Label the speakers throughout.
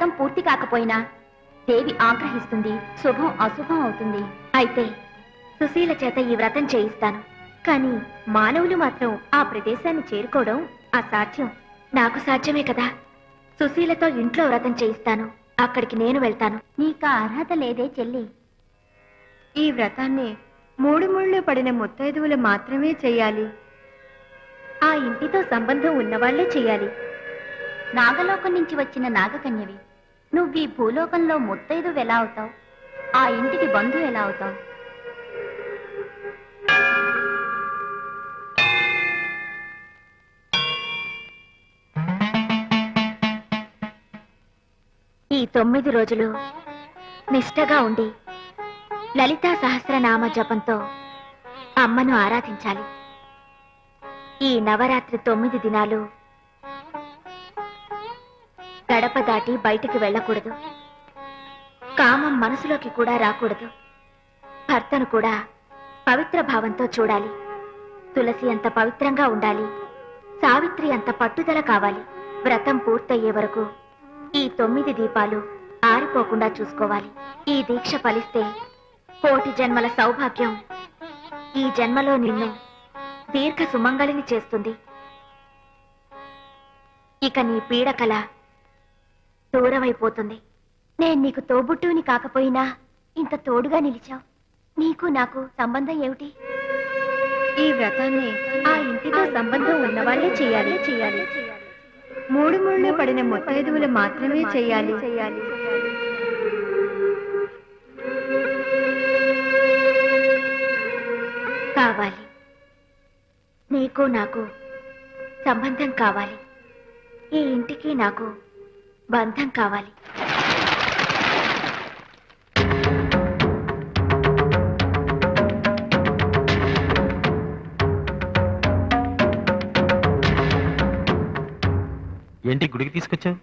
Speaker 1: వ్రతం పూర్తి కాకపోయినా దేవి ఆగ్రహిస్తుంది శుభం అశుభం అవుతుంది అయితే సుశీల చేత ఈ వ్రతం చేయిస్తాను కానీ మానవులు మాత్రం ఆ ప్రదేశాన్ని చేరుకోవడం అసాధ్యం నాకు సాధ్యమే కదా సుశీలతో ఇంట్లో వ్రతం చేయిస్తాను అక్కడికి నేను వెళ్తాను నీకు అర్హత లేదే చెల్లి
Speaker 2: ఈ వ్రతాన్ని మూడు ముళ్ళు పడిన ముత్తైదువులు మాత్రమే చేయాలి
Speaker 1: ఆ ఇంటితో సంబంధం ఉన్నవాళ్లే చేయాలి నాగలోకం నుంచి వచ్చిన నాగకన్యవి నువ్వు ఈ భూలోకంలో ముత్తైదు ఎలా అవుతావు ఆ ఇంటికి బంధు ఎలా అవుతావు ఈ తొమ్మిది రోజులు నిష్టగా ఉండి లలితా సహస్రనామ జపంతో అమ్మను ఆరాధించాలి ఈ నవరాత్రి తొమ్మిది దినాలు గడప దాటి బయటికి వెళ్ళకూడదు కామం మనసులోకి కూడా రాకూడదు భర్తను కూడా పవిత్ర భావంతో చూడాలి తులసి అంత పవిత్రంగా ఉండాలి సావిత్రి అంత పట్టుదల కావాలి వ్రతం పూర్తయ్యే వరకు ఈ తొమ్మిది దీపాలు ఆరిపోకుండా చూసుకోవాలి ఈ దీక్ష ఫలిస్తే కోటి జన్మల సౌభాగ్యం ఈ జన్మలో నిన్ను దీర్ఘ సుమంగళిని చేస్తుంది ఇక నీ పీడకల దూరమైపోతుంది నేను నీకు తోబుట్టుని కాకపోయినా ఇంత తోడుగా నిలిచావు నీకు నాకు సంబంధం ఏమిటి
Speaker 2: ఈ వ్రతాన్ని
Speaker 1: ఆ ఇంటితో సంబంధం ఉన్నవాళ్లే చేయాలి చేయాలి
Speaker 2: మూడు ముళ్ళు పడిన ముత్తైదువులు మాత్రమే చేయాలి చేయాలి
Speaker 1: కావాలి నీకు నాకు సంబంధం కావాలి ఈ ఇంటికి నాకు బంధం కావాలి
Speaker 3: ఏంటి గుడికి తీసుకొచ్చావు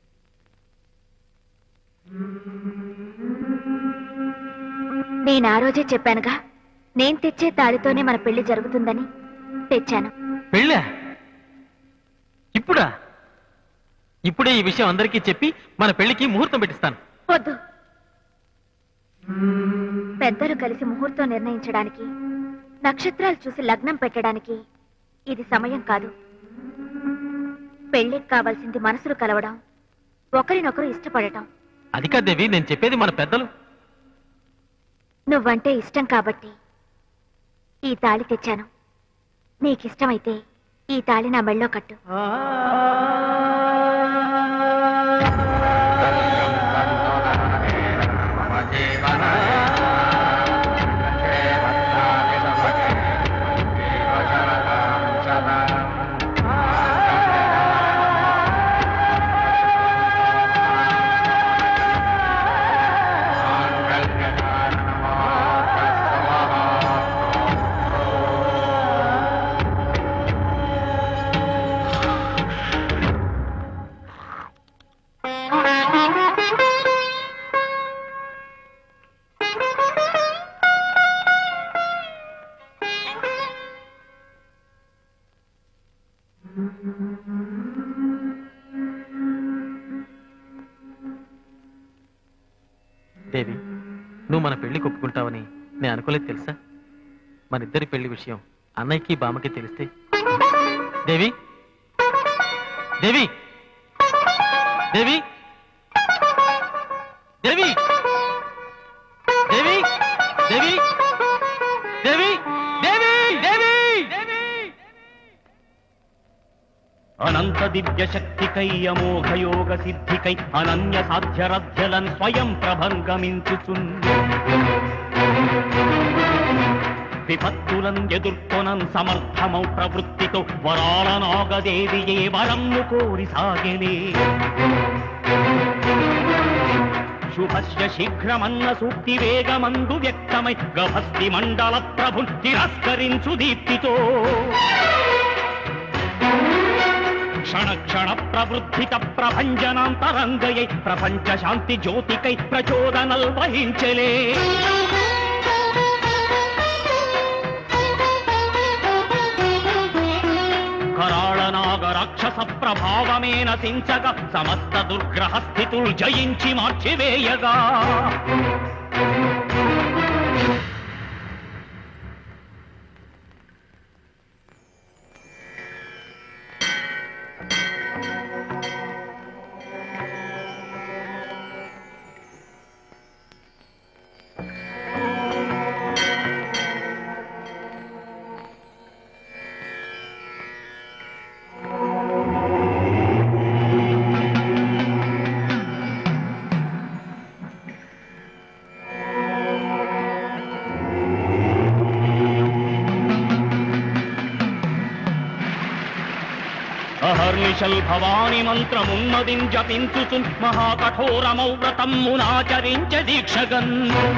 Speaker 1: నేను ఆ రోజే చెప్పానుగా నేను తెచ్చే తాళితోనే మన పెళ్లి జరుగుతుందని తెచ్చాను
Speaker 3: పెళ్ళా ఇప్పుడా ఇప్పుడే ఈ విషయం అందరికీ చెప్పి మన పెళ్లికి ముహూర్తం పెట్టిస్తాను
Speaker 1: వద్దు పెద్దలు కలిసి ముహూర్తం నిర్ణయించడానికి నక్షత్రాలు చూసి లగ్నం పెట్టడానికి ఇది సమయం కాదు పెళ్లికి కావాల్సింది మనసులు కలవడం ఒకరినొకరు ఇష్టపడటం
Speaker 3: అది కాదేవి నేను చెప్పేది మన పెద్దలు
Speaker 1: నువ్వంటే ఇష్టం కాబట్టి ఈ తాళి తెచ్చాను నీకిష్టమైతే ఈ తాళి నా మెళ్ళో కట్టు
Speaker 3: దేవి నువ్వు మన పెళ్లి ఒప్పుకుంటావని నేను అనుకోలేదు తెలుసా మన ఇద్దరి పెళ్లి విషయం అన్నయ్యకి బామ్మకి తెలిస్తే దేవి దేవి దేవి దేవి దేవి దేవి దేవి దేవి దేవి దేవి
Speaker 4: అనంత దివ్య శక్తికై అమోఘ యోగ సిద్ధికై అనన్య సాధ్యరథ్యలన్ స్వయం ప్రభంగమించుచున్ విపత్తులను ఎదుర్కొనన్ సమర్థమౌ ప్రవృత్తితో వరాల నాగదేవియే వరమ్ము కోరి సాగెనే శుభస్య శీఘ్రమన్న సూక్తి వేగమందు వ్యక్తమై గభస్తి మండల ప్రభున్ తిరస్కరించు దీప్తితో క్షణ క్షణ ప్రవృద్ధిత ప్రభంజనాంతరంగయై ప్రపంచ శాంతి జ్యోతికై ప్రచోదనల్ వహించలే కరాళ నాగర రాక్షస ప్రభావమే నశించగా సమస్త దుర్గ్రహ స్థితులు జయించి మార్చివేయగా అహర్నిశల్ భవాని మంత్రమున్నదిం జపించుచున్ మహాకఠోరమౌ వ్రతమ్మునాచరించ దీక్షగన్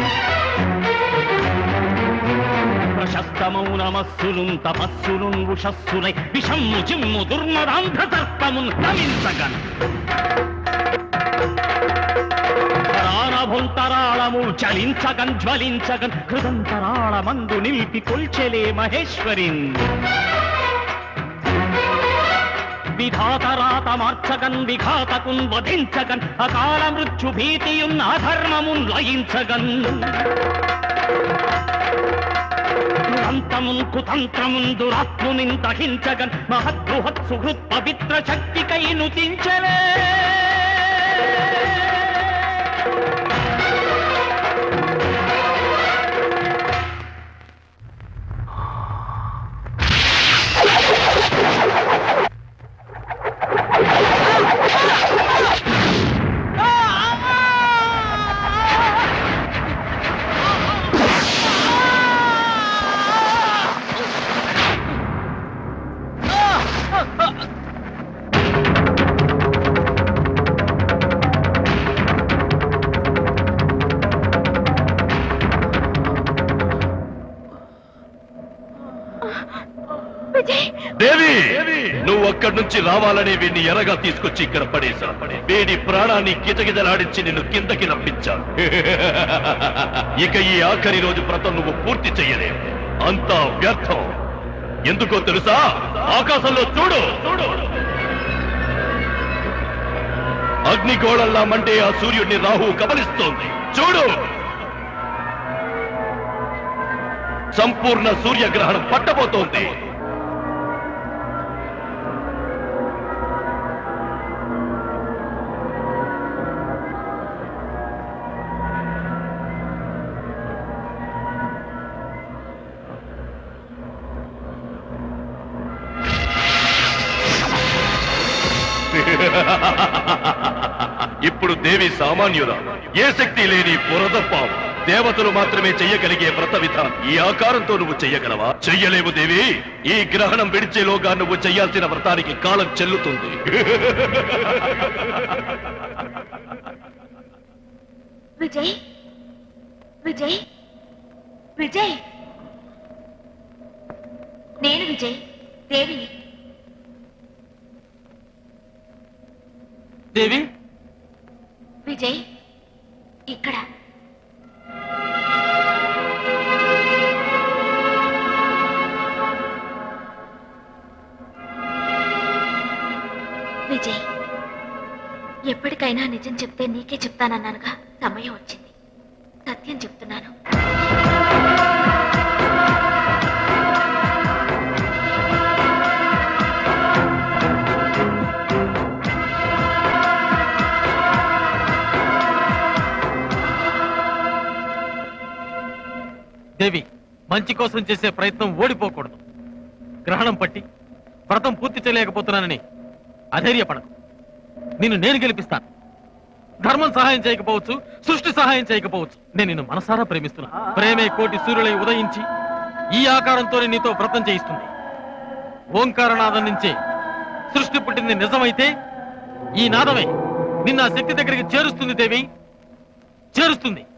Speaker 4: ప్రశస్తమౌ నమస్సులున్ తపస్సులున్ ఉషస్సులై విషమ్ము చిమ్ము దుర్మదాంధ్ర తర్పమున్ గమించగన్ ప్రాణభుంతరాళముల్ చలించగన్ జ్వలించగన్ హృదంతరాళమందు నిలిపి కొల్చెలే మహేశ్వరిన్ విధాతరాత మార్చగన్ విఘాతకున్ వధించగన్ అకాల మృత్యు భీతియున్ అధర్మమున్ లయించగన్ దురంతమున్ కుతంత్రమున్ దురాత్మునిన్ దహించగన్ మహద్బృహత్ సుహృత్ పవిత్ర శక్తికై నుతించలే
Speaker 1: విజయ్
Speaker 5: దేవి నువ్వు అక్కడి నుంచి రావాలని వీడిని ఎరగా తీసుకొచ్చి ఇక్కడ పడేశా వీడి ప్రాణాన్ని గిజగిజలాడించి నిన్ను కిందకి రప్పించా ఇక ఈ ఆఖరి రోజు వ్రతం నువ్వు పూర్తి చెయ్యలేవు అంతా వ్యర్థం ఎందుకో తెలుసా ఆకాశంలో చూడు చూడు అగ్నిగోళంలా మంటే ఆ సూర్యుడిని రాహు గమనిస్తోంది చూడు సంపూర్ణ సూర్యగ్రహణం పట్టబోతోంది ఇప్పుడు దేవి సామాన్యురా ఏ శక్తి లేని పురదప్పావు దేవతలు మాత్రమే చెయ్యగలిగే వ్రత విధానం ఈ ఆకారంతో నువ్వు చెయ్యగలవా చెయ్యలేవు దేవి ఈ గ్రహణం విడిచేలోగా నువ్వు చెయ్యాల్సిన వ్రతానికి కాలం చెల్లుతుంది
Speaker 1: విజయ్ విజయ్ విజయ్ నేను విజయ్ దేవిని
Speaker 3: దేవి
Speaker 1: విజయ్ ఇక్కడ విజయ్ ఎప్పటికైనా నిజం చెప్తే నీకే చెప్తానన్నానుగా సమయం వచ్చింది సత్యం చెప్తున్నాను
Speaker 3: దేవి మంచి కోసం చేసే ప్రయత్నం ఓడిపోకూడదు గ్రహణం పట్టి వ్రతం పూర్తి చేయలేకపోతున్నానని అధైర్యపడకు నిన్ను నేను గెలిపిస్తాను ధర్మం సహాయం చేయకపోవచ్చు సృష్టి సహాయం చేయకపోవచ్చు నేను నిన్ను మనసారా ప్రేమిస్తున్నా ప్రేమే కోటి సూర్యులై ఉదయించి ఈ ఆకారంతోనే నీతో వ్రతం చేయిస్తుంది ఓంకారనాదం నుంచే సృష్టి పుట్టింది నిజమైతే ఈ నాదమే నిన్న శక్తి దగ్గరికి చేరుస్తుంది దేవి చేరుస్తుంది